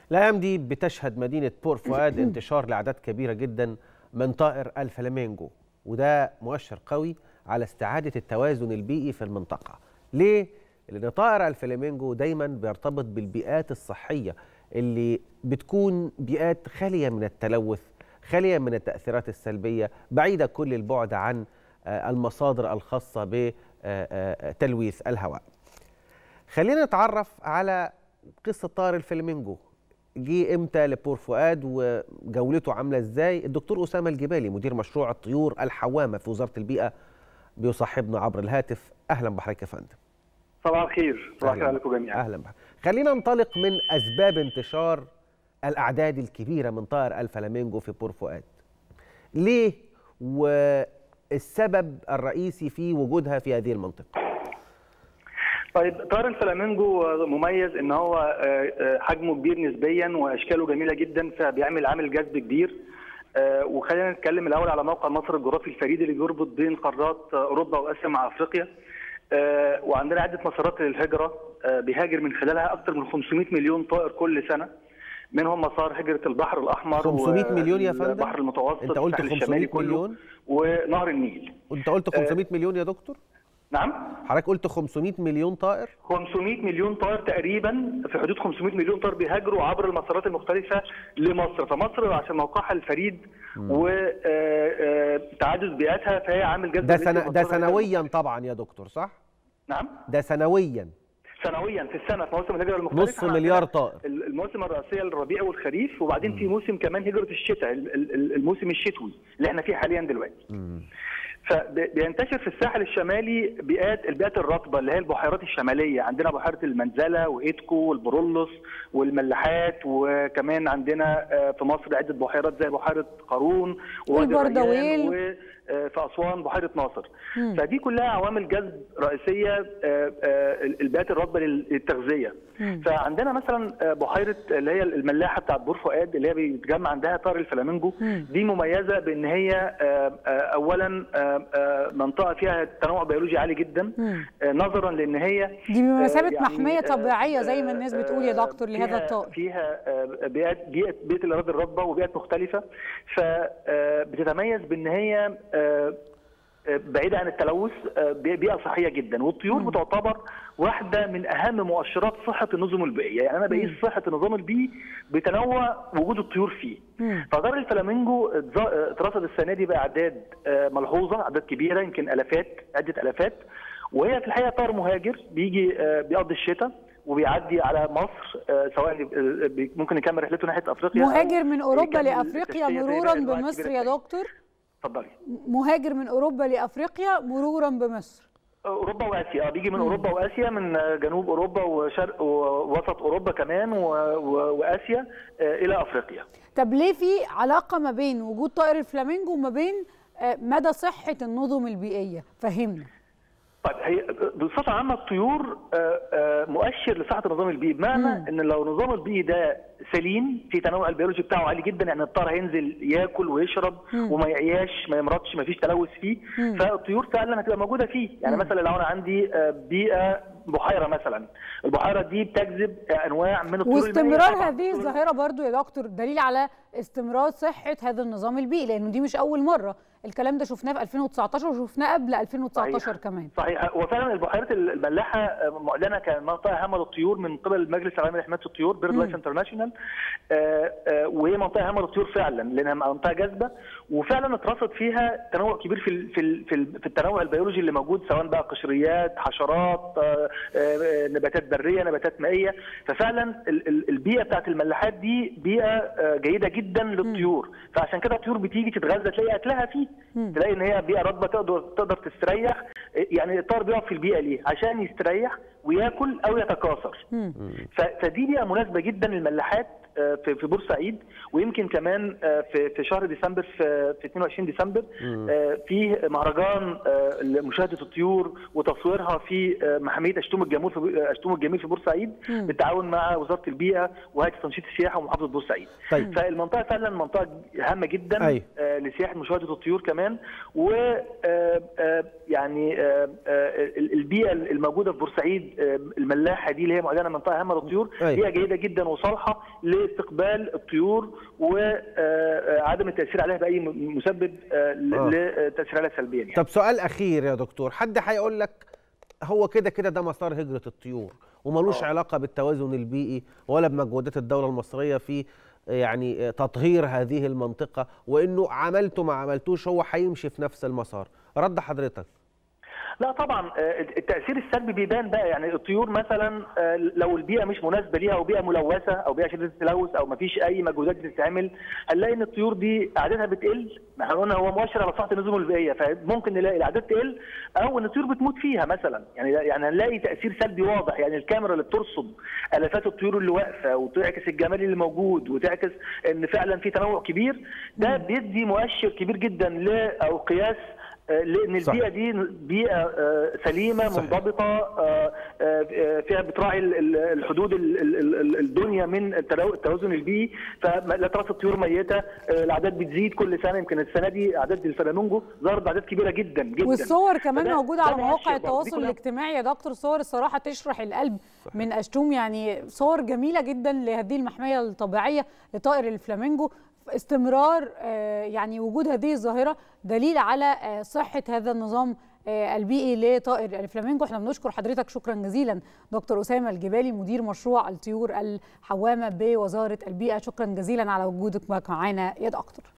الايام دي بتشهد مدينه بور فؤاد انتشار لاعداد كبيره جدا من طائر الفلامينجو وده مؤشر قوي على استعاده التوازن البيئي في المنطقه ليه لان طائر الفلامينجو دايما بيرتبط بالبيئات الصحيه اللي بتكون بيئات خاليه من التلوث خاليه من التاثيرات السلبيه بعيده كل البعد عن المصادر الخاصه بتلويث الهواء خلينا نتعرف على قصه طائر الفلامينجو جه امتى لبور فؤاد وجولته عامله ازاي الدكتور اسامه الجبالي مدير مشروع الطيور الحوامه في وزاره البيئه بيصاحبنا عبر الهاتف اهلا بحضرتك يا فندم صباح الخير صباح الخير عليكم جميعا اهلا بحضرتك خلينا ننطلق من اسباب انتشار الاعداد الكبيره من طائر الفلامينجو في بور فؤاد ليه والسبب الرئيسي في وجودها في هذه المنطقه طيب طائر الفلامينجو مميز ان هو حجمه كبير نسبيا واشكاله جميله جدا فبيعمل عامل جذب كبير وخلينا نتكلم الاول على موقع مصر الجغرافي الفريد اللي بيربط بين قارات اوروبا واسيا مع افريقيا وعندنا عده مسارات للهجره بيهاجر من خلالها اكثر من 500 مليون طائر كل سنه منهم مسار هجره البحر الاحمر 500 مليون يا فندم البحر المتوسط انت قلت 500 مليون ونهر النيل انت قلت 500 مليون يا دكتور نعم حضرتك قلت 500 مليون طائر 500 مليون طائر تقريبا في حدود 500 مليون طائر بيهاجروا عبر المسارات المختلفه لمصر فمصر عشان موقعها الفريد وتعدد بيئاتها فهي عامل جذب ده سنة ده سنويا طبعا يا دكتور صح نعم ده سنويا سنويا في السنه في مواسم الهجره المختلفه نص مليار طائر المواسم الرئيسيه الربيع والخريف وبعدين في موسم كمان هجره الشتاء الموسم الشتوي اللي احنا فيه حاليا دلوقتي مم. فبينتشر في الساحل الشمالي بيئات البيئات الرطبه اللي هي البحيرات الشماليه عندنا بحيره المنزله وايدكو والبرولوس والملاحات وكمان عندنا في مصر عده بحيرات زي بحيره قارون والبردويل و في اسوان بحيره ناصر مم. فدي كلها عوامل جذب رئيسيه البيئات الرطبه للتغذيه مم. فعندنا مثلا بحيره اللي هي الملاحه بتاعت بور فؤاد اللي هي بيتجمع عندها طائر الفلامينجو مم. دي مميزه بان هي اولا منطقه فيها تنوع بيولوجي عالي جدا مم. نظرا لان هي دي بمثابه يعني محميه طبيعيه زي ما الناس بتقول يا دكتور لهذا الطائر فيها بيئات بيئه بيئه الاراضي الرطبه وبيئات مختلفه فبتتميز بان هي بعيدة عن التلوث بيئة صحية جدا والطيور بتعتبر واحدة من أهم مؤشرات صحة النظم البيئية يعني أنا بقيس صحة النظام البيئي بتنوع وجود الطيور فيه فطائر الفلامينجو اترصد السنة دي بأعداد ملحوظة أعداد كبيرة يمكن ألافات عدة ألافات وهي في الحقيقة طائر مهاجر بيجي بيقضي الشتاء وبيعدي على مصر سواء ممكن يكمل رحلته ناحيه افريقيا مهاجر من اوروبا لافريقيا مرورا بمصر يا دكتور اتفضلي مهاجر من اوروبا لافريقيا مرورا بمصر اوروبا واسيا بيجي من اوروبا واسيا من جنوب اوروبا وشرق ووسط اوروبا كمان واسيا الى افريقيا طب ليه في علاقه ما بين وجود طائر الفلامينجو وما بين مدى صحه النظم البيئيه فهمنا طيب هي بصفه عامه الطيور مؤشر لصحه النظام البيئي بمعنى ان لو النظام البيئي ده سليم في تنوع البيولوجي بتاعه عالي جدا يعني الطائر هينزل ياكل ويشرب مم. وما يعياش ما يمرضش ما فيش تلوث فيه مم. فالطيور فعلا هتبقى موجوده فيه يعني مم. مثلا لو انا عندي بيئه بحيره مثلا البحيره دي بتجذب انواع من الطيور واستمرار هذه الظاهره برضو يا دكتور دليل على استمرار صحه هذا النظام البيئي لانه دي مش اول مره الكلام ده شفناه في 2019 وشفناه قبل 2019 صحيح. كمان صحيح وفعلا البحيرات الملاحه معلنه كمنطقه هامه للطيور من قبل المجلس العالمي لحمايه الطيور بيرد لايف انترناشونال وهي منطقه هامه للطيور فعلا لانها منطقه جاذبه وفعلا اترصد فيها تنوع كبير في في في التنوع البيولوجي اللي موجود سواء بقى قشريات حشرات نباتات بريه نباتات مائيه ففعلا البيئه بتاعت الملاحات دي بيئه جيده جدا للطيور فعشان كده الطيور بتيجي تتغذى تلاقي اكلها فيه تلاقي ان هي بيئه رطبه تقدر تقدر تستريح يعني الطائر بيقعد في البيئه ليه عشان يستريح وياكل او يتكاثر فدي بيئه مناسبه جدا للملاحات في في بورسعيد ويمكن كمان في في شهر ديسمبر في في 22 ديسمبر في مهرجان مشاهده الطيور وتصويرها في محميه اشتوم الجمهور في اشتوم الجميل في بورسعيد بالتعاون مع وزاره البيئه وهيئه تنشيط السياحه ومحافظه بورسعيد طيب. فالمنطقه فعلا منطقه هامه جدا أي. لسياحه مشاهده الطيور كمان و يعني البيئه الموجوده في بورسعيد الملاحه دي اللي هي معلنه منطقه هامه للطيور أيوة. هي جيده جدا وصالحه لاستقبال الطيور وعدم التاثير عليها باي مسبب آه. للتاثير عليها سلبيا يعني. طب سؤال اخير يا دكتور حد هيقول لك هو كده كده ده مسار هجره الطيور وملوش آه. علاقه بالتوازن البيئي ولا بمجهودات الدوله المصريه في يعني تطهير هذه المنطقه وانه عملته ما عملتوش هو هيمشي في نفس المسار رد حضرتك لا طبعا التاثير السلبي بيبان بقى يعني الطيور مثلا لو البيئه مش مناسبه ليها او بيئه ملوثه او بيئه شديده التلوث او ما فيش اي مجهودات بتتعمل هنلاقي ان الطيور دي اعدادها بتقل احنا قلنا هو مؤشر على صحه النظم البيئيه فممكن نلاقي الاعداد تقل او ان الطيور بتموت فيها مثلا يعني يعني هنلاقي تاثير سلبي واضح يعني الكاميرا اللي بترصد الافات الطيور اللي واقفه وتعكس الجمال اللي موجود وتعكس ان فعلا في تنوع كبير ده بيدي مؤشر كبير جدا ل او قياس لان البيئه دي بيئه سليمه صحيح. منضبطه فيها بتراعي الحدود الدنيا من التوازن البيئي فلا تراث الطيور ميته الاعداد بتزيد كل سنه يمكن السنه دي اعداد الفلامينجو ظهرت باعداد كبيره جدا جدا والصور كمان موجوده على مواقع التواصل الاجتماعي يا دكتور صور الصراحه تشرح القلب صحيح. من اشتوم يعني صور جميله جدا لهذه المحميه الطبيعيه لطائر الفلامينجو استمرار يعني وجود هذه الظاهره دليل على صحه هذا النظام البيئي لطائر الفلامينجو احنا بنشكر حضرتك شكرا جزيلا دكتور اسامه الجبالي مدير مشروع الطيور الحوامه بوزاره البيئه شكرا جزيلا على وجودك معنا يا دكتور